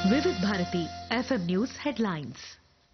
వివిధ Bharati FM news headlines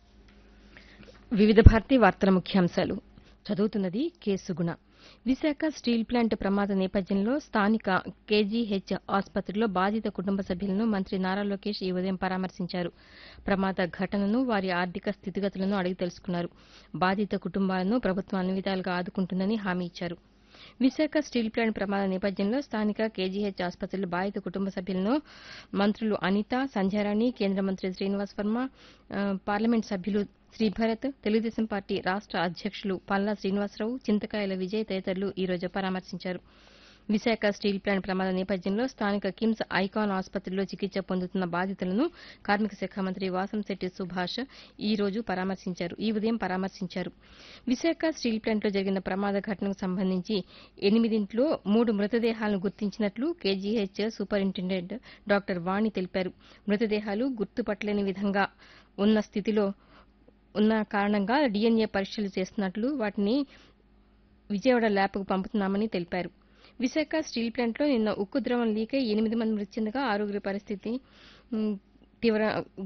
వివిధ భారతి వార్తల ముఖ్యాంశాలు చదువుతున్నది K Suguna Visakha steel plant ప్రమాద నేపథ్యంలో స్థానిక కేజీహెచ్ ఆసుపత్రిలో బాధిత కుటుంబ సభ్యులను మంత్రి నారా లోకేష్ ఈ ఉదయం పరామర్శించారు ప్రమాద ఘటనను వారి ఆర్థిక స్థితిగతులను అడిగి తెలుసుకున్నారు బాధిత కుటుంబాలను ప్రభుత్వం అన్ని విధాలుగా ఆదుకుంటుందని హామీ ఇచ్చారు విశాఖ స్టీల్ ప్లాంట్ ప్రమాద నేపథ్యంలో స్థానిక కేజీహెచ్ ఆసుపత్రిలో బాధిత కుటుంబ సభ్యులను మంత్రులు అనిత సంధ్యారాణి కేంద్ర మంత్రి శ్రీనివాస్ వర్మ ఆ, పార్లమెంట్ సభ్యులు శ్రీభరత్ తెలుగుదేశం పార్టీ రాష్ట అధ్యక్షులు పల్లా శ్రీనివాసరావు చింతకాయల విజయ్ తదితరులు ఈ రోజు పరామర్శించారు విశాఖ స్టీల్ ప్లాంట్ ప్రమాద నేపథ్యంలో స్థానిక కిమ్స్ ఐకాన్ ఆసుపత్రిలో చికిత్స పొందుతున్న బాధితులను కార్మిక శాఖ మంత్రి వాసంశెట్టి సుభాష్ ఈ రోజు పరామర్శించారు ఈ ఉదయం పరామర్శించారు విశాఖ స్టీల్ ప్లాంట్లో జరిగిన ప్రమాద ఘటనకు సంబంధించి ఎనిమిదింట్లో మూడు మృతదేహాలను గుర్తించినట్లు కేజీహెచ్ సూపరింటెండెంట్ డాక్టర్ వాణి తెలిపారు మృతదేహాలు గుర్తుపట్టలేని విధంగా ఉన్న స్థితిలో ఉన్న కారణంగా డీఎన్ఏ పరీక్షలు చేస్తున్నట్లు వాటిని విజయవాడ ల్యాబ్కు పంపుతున్నామని తెలిపారు విశాఖ స్టీల్ ప్లాంట్లో నిన్న ఉక్కు ద్రవం లీక్ అయి ఎనిమిది మంది మృతి చెందగా ఆరుగురి పరిస్థితి ఉమ్, తీవ్ర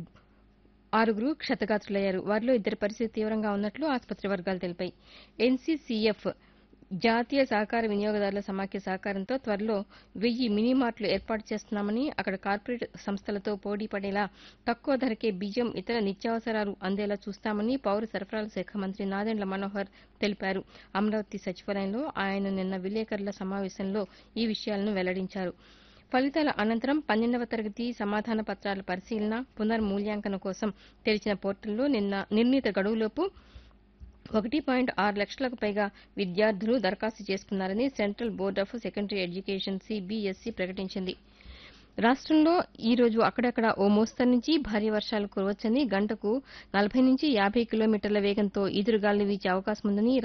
ఆరుగురు క్షతగాత్రులయ్యారు వారిలో ఇద్దరి పరిస్థితి తీవ్రంగా ఉన్నట్లు ఆసుపత్రి వర్గాలు తెలిపాయి ఎన్సీసీఎఫ్ జాతీయ సహకార వినియోగదారుల సమాఖ్య సహకారంతో త్వరలో వెయ్యి మినీ మార్ట్లు ఏర్పాటు చేస్తున్నామని అక్కడ కార్పొరేట్ సంస్థలతో పోటీ పడేలా తక్కువ ధరకే బియ్యం ఇతర నిత్యావసరాలు అందేలా చూస్తామని పౌర సరఫరాల శాఖ మంత్రి నాదెండ్ల మనోహర్ తెలిపారు అమరావతి సచివాలయంలో ఆయన నిన్న విలేకరుల సమావేశంలో ఈ విషయాలను వెల్లడించారు ఫలితాల అనంతరం పన్నెండవ తరగతి సమాధాన పత్రాల పరిశీలన పునర్మూల్యాంకనం కోసం తెరిచిన పోర్టల్లో నిన్న నిర్ణీత గడువులోపు ఒకటి పాయింట్ ఆరు లక్షలకు పైగా విద్యార్థులు దరఖాస్తు చేసుకున్నారని central board of secondary education CBSE ప్రకటించింది రాష్ట్రంలో ఈ రోజు అక్కడక్కడ ఓ మోస్తరు నుంచి భారీ వర్షాలు కురవచ్చని గంటకు నలభై నుంచి యాభై కిలోమీటర్ల వేగంతో ఈదురుగాలు వీచే అవకాశం ఉందని